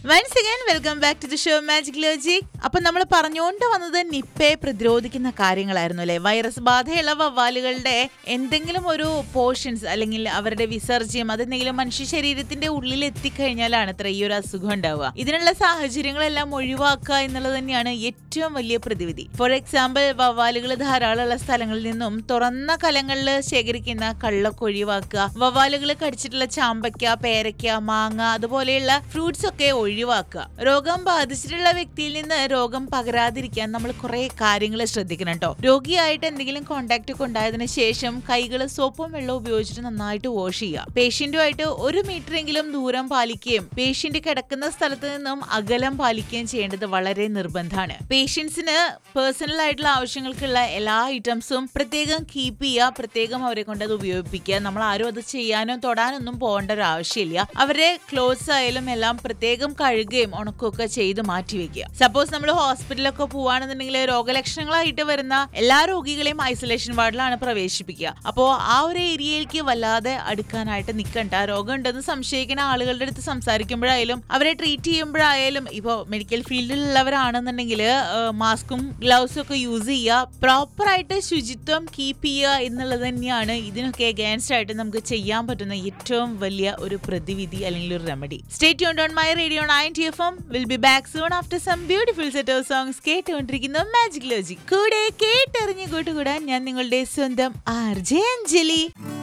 once again welcome back to the show magic logic അപ്പൊ നമ്മൾ പറഞ്ഞുകൊണ്ട് വന്നത് നിപ്പയെ പ്രതിരോധിക്കുന്ന കാര്യങ്ങളായിരുന്നു അല്ലെ വൈറസ് ബാധയുള്ള വവ്വാലുകളുടെ എന്തെങ്കിലും ഒരു പോർഷൻസ് അല്ലെങ്കിൽ അവരുടെ വിസർജ്യം അതെന്തെങ്കിലും മനുഷ്യ ശരീരത്തിന്റെ ഉള്ളിൽ എത്തിക്കഴിഞ്ഞാലാണ് അത്ര ഈ ഒരു അസുഖം ഉണ്ടാവുക ഇതിനുള്ള സാഹചര്യങ്ങളെല്ലാം ഒഴിവാക്കുക എന്നുള്ളത് തന്നെയാണ് ഏറ്റവും വലിയ പ്രതിവിധി ഫോർ എക്സാമ്പിൾ വവ്വാലുകൾ ധാരാളമുള്ള സ്ഥലങ്ങളിൽ നിന്നും തുറന്ന കലങ്ങളിൽ ശേഖരിക്കുന്ന കള്ളൊക്കെ ഒഴിവാക്കുക വവ്വാലുകൾ കടിച്ചിട്ടുള്ള ചാമ്പയ്ക്ക പേരയ്ക്ക മാങ്ങ അതുപോലെയുള്ള ഫ്രൂട്ട്സ് ഒക്കെ ഒഴിവാക്കുക രോഗം ബാധിച്ചിട്ടുള്ള വ്യക്തിയിൽ നിന്ന് രോഗം പകരാതിരിക്കാൻ നമ്മൾ കുറെ കാര്യങ്ങൾ ശ്രദ്ധിക്കണം കേട്ടോ രോഗിയായിട്ട് എന്തെങ്കിലും കോണ്ടാക്ട് ഒക്കെ ഉണ്ടായതിനു ശേഷം കൈകൾ സോപ്പും വെള്ളവും ഉപയോഗിച്ചിട്ട് നന്നായിട്ട് വാഷ് ചെയ്യുക പേഷ്യന്റുമായിട്ട് ഒരു മീറ്റർ എങ്കിലും ദൂരം പാലിക്കുകയും പേഷ്യന്റ് കിടക്കുന്ന സ്ഥലത്ത് നിന്നും അകലം പാലിക്കുകയും ചെയ്യേണ്ടത് വളരെ നിർബന്ധമാണ് പേഷ്യൻസിന് പേഴ്സണൽ ആയിട്ടുള്ള ആവശ്യങ്ങൾക്കുള്ള എല്ലാ ഐറ്റംസും പ്രത്യേകം കീപ്പ് ചെയ്യുക പ്രത്യേകം അവരെ കൊണ്ട് അത് ഉപയോഗിപ്പിക്കുക നമ്മൾ ആരും അത് ചെയ്യാനോ തൊടാനൊന്നും പോകേണ്ട ഒരു ആവശ്യമില്ല അവരെ ക്ലോത്ത്സ് ആയാലും എല്ലാം പ്രത്യേകം കഴുകുകയും ഉണക്കുകയൊക്കെ ചെയ്ത് മാറ്റി വെക്കുക സപ്പോസ് നമ്മൾ ഹോസ്പിറ്റലൊക്കെ പോവാണെന്നുണ്ടെങ്കിൽ രോഗലക്ഷണങ്ങളായിട്ട് വരുന്ന എല്ലാ രോഗികളെയും ഐസൊലേഷൻ വാർഡിലാണ് പ്രവേശിപ്പിക്കുക അപ്പോൾ ആ ഒരു ഏരിയയിലേക്ക് വല്ലാതെ അടുക്കാനായിട്ട് നിൽക്കണ്ട രോഗം ഉണ്ടെന്ന് സംശയിക്കുന്ന ആളുകളുടെ അടുത്ത് സംസാരിക്കുമ്പോഴായാലും അവരെ ട്രീറ്റ് ചെയ്യുമ്പോഴായാലും ഇപ്പോൾ മെഡിക്കൽ ഫീൽഡിലുള്ളവരാണെന്നുണ്ടെങ്കിൽ മാസ്കും ഗ്ലൗസും ഒക്കെ യൂസ് ചെയ്യുക പ്രോപ്പറായിട്ട് ശുചിത്വം കീപ്പ് ചെയ്യുക എന്നുള്ളത് തന്നെയാണ് ഇതിനൊക്കെ അഗേൻസ്റ്റ് ആയിട്ട് നമുക്ക് ചെയ്യാൻ പറ്റുന്ന ഏറ്റവും വലിയ ഒരു പ്രതിവിധി അല്ലെങ്കിൽ ഒരു റെമഡി സ്റ്റേറ്റ് യൂൺ on my radio ninety F M will be back soon after some beautiful set of songs കേട്ടുകൊണ്ടിരിക്കുന്ന മാജിക് ലോജിക് കൂടെ കേട്ടറിഞ്ഞ് കൂട്ടുകൂടാൻ ഞാൻ നിങ്ങളുടെ സ്വന്തം ആർ ജെ അഞ്ജലി